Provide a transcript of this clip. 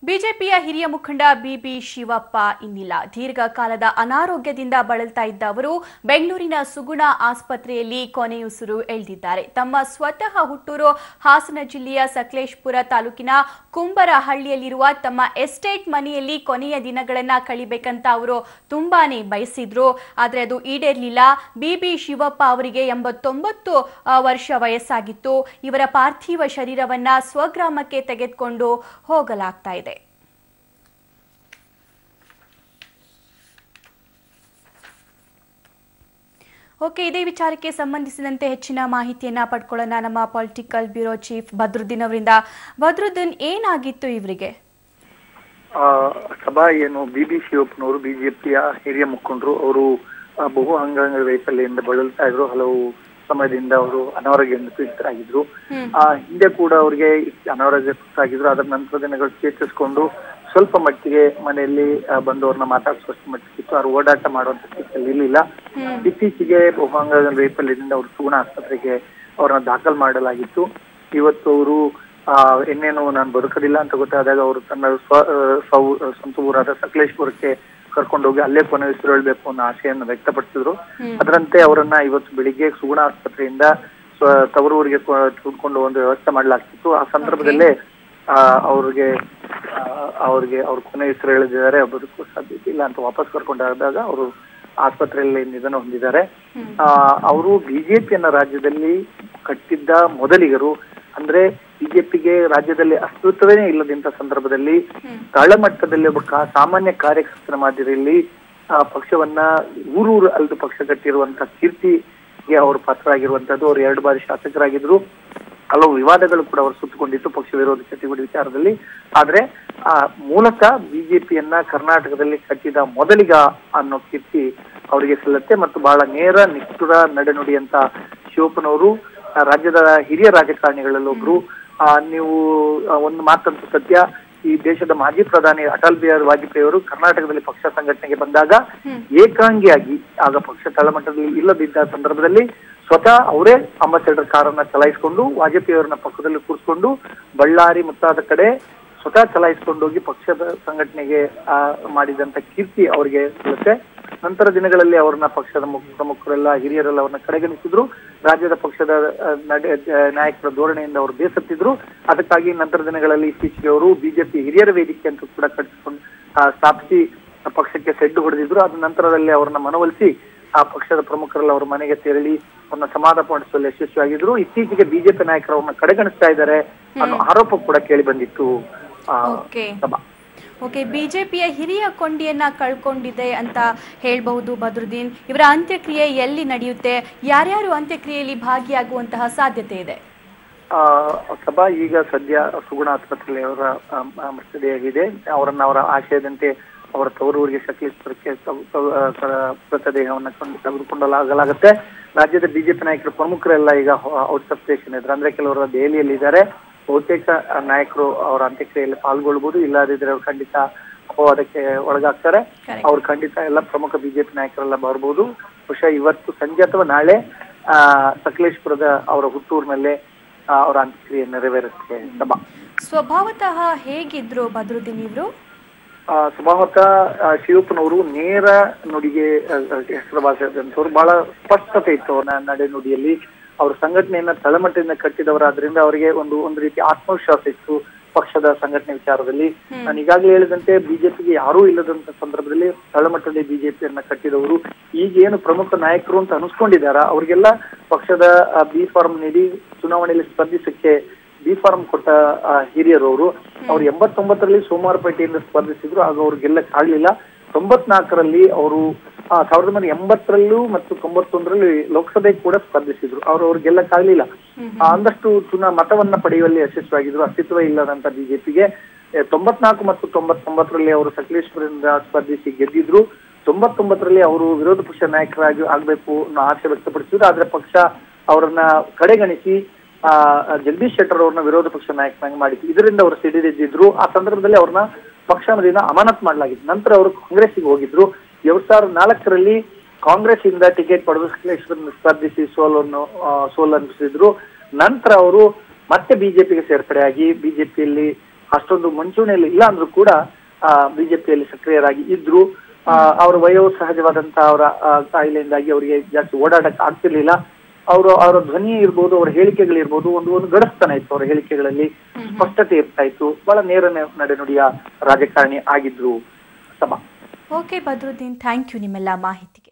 ಬಿಜೆಪಿಯ ಹಿರಿಯ ಮುಖಂಡ ಬಿಬಿ ಶಿವಪ್ಪ ಇನ್ನಿಲ್ಲ ದೀರ್ಘಕಾಲದ ಅನಾರೋಗ್ಯದಿಂದ ಬಳಲ್ತಾ ಇದ್ದ ಅವರು ಬೆಂಗಳೂರಿನ ಸುಗುಣ ಆಸ್ಪತ್ರೆಯಲ್ಲಿ ಕೊನೆಯುಸಿರು ಎಳೆದಿದ್ದಾರೆ ತಮ್ಮ ಸ್ವತಃ ಹುಟ್ಟೂರು ಹಾಸನ ಜಿಲ್ಲೆಯ ಸಕಲೇಶ್ಪುರ ತಾಲೂಕಿನ ಕುಂಬರಹಳ್ಳಿಯಲ್ಲಿರುವ ತಮ್ಮ ಎಸ್ಟೇಟ್ ಮನೆಯಲ್ಲಿ ಕೊನೆಯ ದಿನಗಳನ್ನ ಕಳಿಬೇಕಂತ ಅವರು ತುಂಬಾನೇ ಬಯಸಿದ್ರು ಆದ್ರೆ ಅದು ಈಡೇರ್ಲಿಲ್ಲ ಬಿಬಿ ಶಿವಪ್ಪ ಅವರಿಗೆ ಎಂಬತ್ತೊಂಬತ್ತು ಆ, ವರ್ಷ ವಯಸ್ಸಾಗಿತ್ತು ಇವರ ಪಾರ್ಥಿವ ಶರೀರವನ್ನ ಸ್ವಗ್ರಾಮಕ್ಕೆ ತೆಗೆದುಕೊಂಡು ಹೋಗಲಾಗ್ತಾ ಇದೆ ಓಕೆ ಇದೇ ವಿಚಾರಕ್ಕೆ ಸಂಬಂಧಿಸಿದಂತೆ ಹೆಚ್ಚಿನ ಮಾಹಿತಿಯನ್ನ ಪಡ್ಕೊಳ್ಳೋಣ ನಮ್ಮ ಪೊಲಿಟಿಕಲ್ ಬ್ಯೂರೋ ಚೀಫ್ ಬದ್ರುದ್ದೀನ್ ಅವರಿಂದ ಬದ್ರುದ್ದೀನ್ ಏನಾಗಿತ್ತು ಇವರಿಗೆ ಆ, ಸಭಾ ಏನು ಬಿ ಬಿ ಶಿವಪ್ಪನವರು ಬಿಜೆಪಿಯ ಹಿರಿಯ ಮುಖಂಡರು ಅವರು ಆ, ಬಹು ಅಂಗಾಂಗ ವೈಫಲ್ಯದಿಂದ ಬಳಲ್ತಾ ಇದ್ರು ಹಲವು ಸಮಯದಿಂದ ಅವರು ಅನಾರೋಗ್ಯದಿಂದ ಪೀಡಿತರಾಗಿದ್ರು ಹ್ಮ್. ಆ ಹಿಂದೆ ಕೂಡ ಅವರಿಗೆ ಅನಾರೋಗ್ಯ ತುತ್ತಾಗಿದ್ರು ಅದರ ನಂತರ ದಿನಗಳು ಚೇತರಿಸಿಕೊಂಡು ಸ್ವಲ್ಪ ಮಟ್ಟಿಗೆ ಮನೆಯಲ್ಲಿ ಆ, ಬಂದು ಅವ್ರನ್ನ ಮಾತಾಡಿಸುವಷ್ಟು ಮಟ್ಟಿಗಿತ್ತು ಅವ್ರು ಓಡಾಟ ಮಾಡುವಂತ ಸ್ಥಿತಿಯಲ್ಲಿ ಇರಲಿಲ್ಲ ಹ್ಮ್. ಇತ್ತೀಚೆಗೆ ಬಹು ಅಂಗಾಂಗ ವೈಫಲ್ಯದಿಂದ ಅವರು ಸುಗುಣ ಆಸ್ಪತ್ರೆಗೆ ಅವ್ರನ್ನ ದಾಖಲು ಮಾಡಲಾಗಿತ್ತು ಇವತ್ತು ಅವರು ಆ ಇನ್ನೇನು ನಾನು ಬದುಕಲಿಲ್ಲ ಅಂತ ಗೊತ್ತಾದಾಗ ಅವರು ತನ್ನ ಸ್ವ ಆ, ಸ್ವ- ಸ್ವಂತ ಊರಾದ ಸಕಲೇಶ್ಪುರಕ್ಕೆ ಕರ್ಕೊಂಡೋಗಿ ಅಲ್ಲೇ ಕೊನೆ ಉಸಿರೊಳ್ಬೇಕು ಅನ್ನೋ ಆಶೆಯನ್ನು ವ್ಯಕ್ತಪಡಿಸಿದ್ರು ಹ್ಮ್. ಅದರಂತೆ ಅವರನ್ನ ಇವತ್ತು ಬೆಳಿಗ್ಗೆ ಸುಗುಣ ಆಸ್ಪತ್ರೆಯಿಂದ ಸ್ವ- ತವರೂರಿಗೆ ತೆಗೆದುಕೊಂಡು ಒಂದು ವ್ಯವಸ್ಥೆ ಮಾಡಲಾಗ್ತಿತ್ತು ಆ ಸಂದರ್ಭದಲ್ಲೇ ಆ, ಅವ್ರಿಗೆ ಆ, ಅವ್ರಿಗೆ ಅವ್ರ ಕೊನೆ ಹೆಸರು ಹೇಳಿದ್ದಾರೆ ಬದುಕು ಸಾಧ್ಯತೆ ಇಲ್ಲ ಅಂತ ವಾಪಸ್ ಕರ್ಕೊಂಡಾದಾಗ ಅವರು ಆಸ್ಪತ್ರೆಯಲ್ಲಿ ನಿಧನ ಹೊಂದಿದ್ದಾರೆ ಹ್ಮ್. ಆ, ಅವರು ಬಿಜೆಪಿಯನ್ನ ರಾಜ್ಯದಲ್ಲಿ ಕಟ್ಟಿದ್ದ ಮೊದಲಿಗರು ಅಂದ್ರೆ ಬಿಜೆಪಿಗೆ ರಾಜ್ಯದಲ್ಲಿ ಅಸ್ತಿತ್ವವೇ ಇಲ್ಲದಂತ ಸಂದರ್ಭದಲ್ಲಿ ಹ್ಮ್. ತಳಮಟ್ಟದಲ್ಲಿ ಒಬ್ಬ ಕಾ- ಸಾಮಾನ್ಯ ಕಾರ್ಯಕರ್ತರ ಮಾದರಿಯಲ್ಲಿ ಆ ಪಕ್ಷವನ್ನ ಊರೂರು ಅಲ್ದು ಪಕ್ಷ ಕಟ್ಟಿರುವಂತ ಕೀರ್ತಿಗೆ ಅವರು ಪಾತ್ರರಾಗಿರುವಂತದ್ದು ಅವರು ಎರಡು ಬಾರಿ ಶಾಸಕರಾಗಿದ್ರು ಹಲವು ವಿವಾದಗಳು ಕೂಡ ಅವರು ಸುತ್ತಕೊಂಡಿತ್ತು ಪಕ್ಷ ವಿರೋಧ ಚಟುವಟಿಕೆ ವಿಚಾರದಲ್ಲಿ ಆದ್ರೆ ಆ ಮೂಲಕ ಬಿಜೆಪಿಯನ್ನ ಕರ್ನಾಟಕದಲ್ಲಿ ಕಟ್ಟಿದ ಮೊದಲಿಗ ಅನ್ನೋ ಕೀರ್ತಿ ಅವರಿಗೆ ಸಲ್ಲತ್ತೆ ಮತ್ತು ಬಹಳ ನೇರ ನಿಷ್ಠುರ ನಡೆನುಡಿಯಂತ ಶಿವಪ್ಪನವರು ಆ, ರಾಜ್ಯದ ಹಿರಿಯ ರಾಜಕಾರಣಿಗಳಲ್ಲೊಬ್ರು ಆ, ನೀವು ಆ, ಒಂದು ಮಾತಂತೂ ಸತ್ಯ ಈ ದೇಶದ ಮಾಜಿ ಪ್ರಧಾನಿ ಅಟಲ್ ಬಿಹಾರಿ ವಾಜಪೇಯಿ ಅವರು ಕರ್ನಾಟಕದಲ್ಲಿ ಪಕ್ಷ ಸಂಘಟನೆಗೆ ಬಂದಾಗ ಹ್ಮ್. ಏಕಾಂಗಿಯಾಗಿ ಆಗ ಪಕ್ಷ ತಳಮಟ್ಟದಲ್ಲಿ ಇಲ್ಲದಿದ್ದ ಸಂದರ್ಭದಲ್ಲಿ ಸ್ವತಃ ಅವರೇ ಅಂಬಾಸಡರ್ ಕಾರನ್ನ ಚಲಾಯಿಸಿಕೊಂಡು ವಾಜಪೇಯಿ ಅವರನ್ನ ಪಕ್ಕದಲ್ಲಿ ಕೂರಿಸ್ಕೊಂಡು ಬಳ್ಳಾರಿ ಮುಂತಾದ ಕಡೆ ಸ್ವತಃ ಚಲಾಯಿಸಿಕೊಂಡೋಗಿ ಪಕ್ಷದ ಸಂಘಟನೆಗೆ ಆ, ಮಾಡಿದಂತ ಕೀರ್ತಿ ಅವರಿಗೆ ಸಿಗುತ್ತೆ ನಂತರ ದಿನಗಳಲ್ಲಿ ಅವ್ರನ್ನ ಪಕ್ಷದ ಮುಖ ಪ್ರಮುಖರೆಲ್ಲ ಹಿರಿಯರೆಲ್ಲ ಅವ್ರನ್ನ ಕಡೆಗಣಿಸಿದ್ರು ರಾಜ್ಯದ ಪಕ್ಷದ ಆ, ನಡೆ ಆ, ನಾಯಕರ ಧೋರಣೆಯಿಂದ ಅವರು ಬೇಸತ್ತಿದ್ರು ಅದಕ್ಕಾಗಿ ನಂತರ ದಿನಗಳಲ್ಲಿ ಇತ್ತೀಚೆಗೆ ಅವರು ಬಿಜೆಪಿ ಹಿರಿಯರ ವೇದಿಕೆ ಅಂತ ಕೂಡ ಕಟ್ಟಿಕೊಂಡು ಆ, ಸ್ಥಾಪಿಸಿ ಪಕ್ಷಕ್ಕೆ ಸೆಡ್ಡು ಹೊಡೆದಿದ್ರು ಅದ ನಂತರದಲ್ಲಿ ಅವ್ರನ್ನ ಮನವೊಲಿಸಿ ಆ ಪಕ್ಷದ ಪ್ರಮುಖರೆಲ್ಲ ಅವ್ರ ಮನೆಗೆ ತೆರಳಿ ಅವ್ರನ್ನ ಸಮಾಧಾನಪಡಿಸುವಲ್ಲಿ ಯಶಸ್ವಿಯಾಗಿದ್ರು ಇತ್ತೀಚೆಗೆ ಬಿಜೆಪಿ ನಾಯಕರು ಅವ್ರನ್ನ ಕಡೆಗಣಿಸ್ತಾ ಇದ್ದಾರೆ ಅನ್ನೋ ಆರೋಪ ಕೂಡ ಕೇಳಿ ಬಂದಿತ್ತು ಆ, ಓಕೆ ಸಭಾ ಓಕೆ ಬಿಜೆಪಿಯ ಹಿರಿಯ ಕೊಂಡಿಯನ್ನ ಕಳ್ಕೊಂಡಿದೆ ಅಂತ ಹೇಳ್ಬಹುದು ಬದ್ರುದ್ದೀನ್ ಇವರ ಅಂತ್ಯಕ್ರಿಯೆ ಎಲ್ಲಿ ನಡೆಯುತ್ತೆ ಯಾರ್ಯಾರು ಅಂತ್ಯಕ್ರಿಯೆಯಲ್ಲಿ ಭಾಗಿಯಾಗುವಂತಹ ಸಾಧ್ಯತೆ ಇದೆ ಆ, ಸಭಾ ಈಗ ಸದ್ಯ ಸುಗುಣ ಆಸ್ಪತ್ರೆಯಲ್ಲಿ ಅವರ ಮೃತದೇಹವಿದೆ ಅವರನ್ನ ಅವರ ಆಶಯದಂತೆ ಅವರ ತವರೂರಿಗೆ ಸಕಲೇಶ್ವರಕ್ಕೆ ತಗೊ- ತಗೊ- ಆ, ತರ- ಮೃತದೇಹವನ್ನ ಕೊಂಡು ತೆಗೆದುಕೊಂಡಲಾಗಲಾಗುತ್ತೆ ರಾಜ್ಯದ ಬಿಜೆಪಿ ನಾಯಕರು ಪ್ರಮುಖರೆಲ್ಲ ಈಗ ಔಟ್ ಆಫ್ ಸ್ಟೇಷನ್ ಇದ್ದಾರೆ ಅಂದ್ರೆ ಕೆಲವರು ದೆಹಲಿಯಲ್ಲಿ ಇದ್ದಾರೆ ಬಹುತೇಕ ಆ, ನಾಯಕರು ಅವರ ಅಂತ್ಯಕ್ರಿಯೆಯಲ್ಲಿ ಪಾಲ್ಗೊಳ್ಬಹುದು ಇಲ್ಲದಿದ್ರೆ ಅವರು ಖಂಡಿತ ಅಪವಾದಕ್ಕೆ ಒಳಗಾಗ್ತಾರೆ Correct. ಅವ್ರು ಖಂಡಿತ ಎಲ್ಲ ಪ್ರಮುಖ ಬಿಜೆಪಿ ನಾಯಕರೆಲ್ಲ ಬರ್ಬೋದು ಬಹುಶಃ ಇವತ್ತು ಸಂಜೆ ಅಥವಾ ನಾಳೆ ಆ ಸಕಲೇಶ್ಪುರದ ಅವರ ಹುಟ್ಟೂರಿನಲ್ಲೇ ಆ, ಅವರ ಅಂತ್ಯಕ್ರಿಯೆ ನೆರವೇರುತ್ತೆ ಸಭಾ ಸ್ವಭಾವತಃ ಹೇಗಿದ್ರು ಬದ್ರುದ್ದೀನ್ ಇವರು ಆ, ಸ್ವಭಾವತಃ ಆ, ಶಿವಪ್ಪನವರು ನೇರ ನುಡಿಗೆ ಆ, ಆ, ಹೆಸರುವಾಸಿಯಾದಂಥವ್ರು ಬಹಳ ಸ್ಪಷ್ಟತೆ ಇತ್ತು ಅವರ ನಡೆ ನುಡಿಯಲ್ಲಿ ಅವ್ರ ಸಂಘಟನೆಯನ್ನ ತಳಮಟ್ಟದಿಂದ ಕಟ್ಟಿದವರಾದ್ರಿಂದ ಅವರಿಗೆ ಒಂದು ಒಂದು ರೀತಿ ಆತ್ಮವಿಶ್ವಾಸ ಇತ್ತು ಪಕ್ಷದ ಸಂಘಟನೆ ವಿಚಾರದಲ್ಲಿ ಹ್ಮ್. ನಾನು ಈಗಾಗಲೇ ಹೇಳಿದಂತೆ ಬಿಜೆಪಿಗೆ ಯಾರೂ ಇಲ್ಲದಂತ ಸಂದರ್ಭದಲ್ಲಿ ತಳಮಟ್ಟದಲ್ಲಿ ಬಿಜೆಪಿಯನ್ನ ಕಟ್ಟಿದವರು ಈಗ ಏನು ಪ್ರಮುಖ ನಾಯಕರು ಅಂತ ಅನಿಸ್ಕೊಂಡಿದಾರ ಅವ್ರಿಗೆಲ್ಲ ಪಕ್ಷದ ಬಿ ಫಾರ್ಮ್ ನೀಡಿ ಚುನಾವಣೆಯಲ್ಲಿ ಸ್ಪರ್ಧಿಸಕ್ಕೆ ಬಿ ಫಾರ್ಮ್ ಕೊಟ್ಟ ಆ, ಹಿರಿಯರು ಅವರು ಅವ್ರು ಎಂಬತ್ತೊಂಬತ್ತರಲ್ಲಿ ಸೋಮವಾರಪೇಟೆಯಿಂದ ಸ್ಪರ್ಧಿಸಿದ್ರು ಆಗ ಅವ್ರು ಗೆಲ್ಲಕ್ ಆಗ್ಲಿಲ್ಲ ತೊಂಬತ್ನಾಲ್ಕರಲ್ಲಿ ಅವರು ಆ, ಸಾವಿರದ ಒಂಬೈನೂರ ಎಂಬತ್ತರಲ್ಲೂ ಮತ್ತು ತೊಂಬತ್ತೊಂದರಲ್ಲಿ ಲೋಕಸಭೆಗೆ ಕೂಡ ಸ್ಪರ್ಧಿಸಿದ್ರು ಅವ್ರು ಅವ್ರು ಗೆಲ್ಲಕ್ ಆಗ್ಲಿಲ್ಲ ಆ, ಒಂದಷ್ಟು ಚುನಾ ಮತವನ್ನ ಪಡೆಯುವಲ್ಲಿ ಯಶಸ್ವಿಯಾಗಿದ್ರು ಅಸ್ತಿತ್ವ ಇಲ್ಲದಂತ ಬಿಜೆಪಿಗೆ ತೊಂಬತ್ನಾಲ್ಕು ಮತ್ತು ತೊಂಬತ್ತೊಂಬತ್ತರಲ್ಲಿ ಅವರು ಸಕಲೇಶ್ವರದಿಂದ ಸ್ಪರ್ಧಿಸಿ ಗೆದ್ದಿದ್ರು ತೊಂಬತ್ತೊಂಬತ್ತರಲ್ಲಿ ಅವರು ವಿರೋಧ ಪಕ್ಷ ನಾಯಕರಾಗಿ ಆಗ್ಬೇಕು ಅನ್ನೋ ಆಸೆ ವ್ಯಕ್ತಪಡಿಸಿದ್ರು ಆದ್ರೆ ಪಕ್ಷ ಅವರನ್ನ ಕಡೆಗಣಿಸಿ ಆ ಜಗದೀಶ್ ಶೆಟ್ಟರ್ ಅವ್ರನ್ನ ವಿರೋಧ ಪಕ್ಷ ನಾಯಕನಾಗಿ ಮಾಡಿದ್ರು ಇದರಿಂದ ಅವರು ಸಿಡಿದಿದ್ದಿದ್ರು ಆ ಸಂದರ್ಭದಲ್ಲಿ ಅವ್ರನ್ನ ಪಕ್ಷದಿಂದ ಅಮಾನತ್ ಮಾಡಲಾಗಿತ್ತು ನಂತರ ಅವರು ಕಾಂಗ್ರೆಸ್ಸಿಗೆ ಹೋಗಿದ್ರು ಎರಡ್ ಸಾವಿರದ ನಾಲ್ಕರಲ್ಲಿ ಕಾಂಗ್ರೆಸ್ ಇಂದ ಟಿಕೆಟ್ ಪಡೆದು ಸಕಲೇಶ್ವರನ್ನ ಸ್ಪರ್ಧಿಸಿ ಸೋಲನ್ನು ಆ, ಸೋಲು ಅನಿಸಿದ್ರು ನಂತರ ಅವರು ಮತ್ತೆ ಬಿಜೆಪಿಗೆ ಸೇರ್ಪಡೆಯಾಗಿ ಬಿಜೆಪಿಯಲ್ಲಿ ಅಷ್ಟೊಂದು ಮುಂಚೂಣಿಯಲ್ಲಿ ಇಲ್ಲ ಅಂದ್ರೂ ಕೂಡ ಬಿಜೆಪಿಯಲ್ಲಿ ಸಕ್ರಿಯರಾಗಿ ಇದ್ರು ಆ, ಅವರ ವಯೋ ಸಹಜವಾದಂತಹ ಅವರ ಆ, ಕಾಯಿಲೆಯಿಂದಾಗಿ ಅವರಿಗೆ ಜಾಸ್ತಿ ಓಡಾಡಕ್ ಆಗ್ತಿರ್ಲಿಲ್ಲ ಅವರು ಅವರ ಧ್ವನಿ ಇರ್ಬೋದು ಅವರ ಹೇಳಿಕೆಗಳಿರ್ಬೋದು ಒಂದು ಒಂದು ಗಡಸ್ತನ ಇತ್ತು ಅವರ ಹೇಳಿಕೆಗಳಲ್ಲಿ ಸ್ಪಷ್ಟತೆ ಇರ್ತಾ ಇತ್ತು ಬಹಳ ನೇರ ನೆ- ನಡೆನುಡಿಯ ರಾಜಕಾರಣಿ ಆಗಿದ್ರು ಸಭಾ ಓಕೆ ಬದ್ರುದ್ದೀನ್ ಥ್ಯಾಂಕ್ ಯು ನಿಮ್ಮೆಲ್ಲ ಮಾಹಿತಿ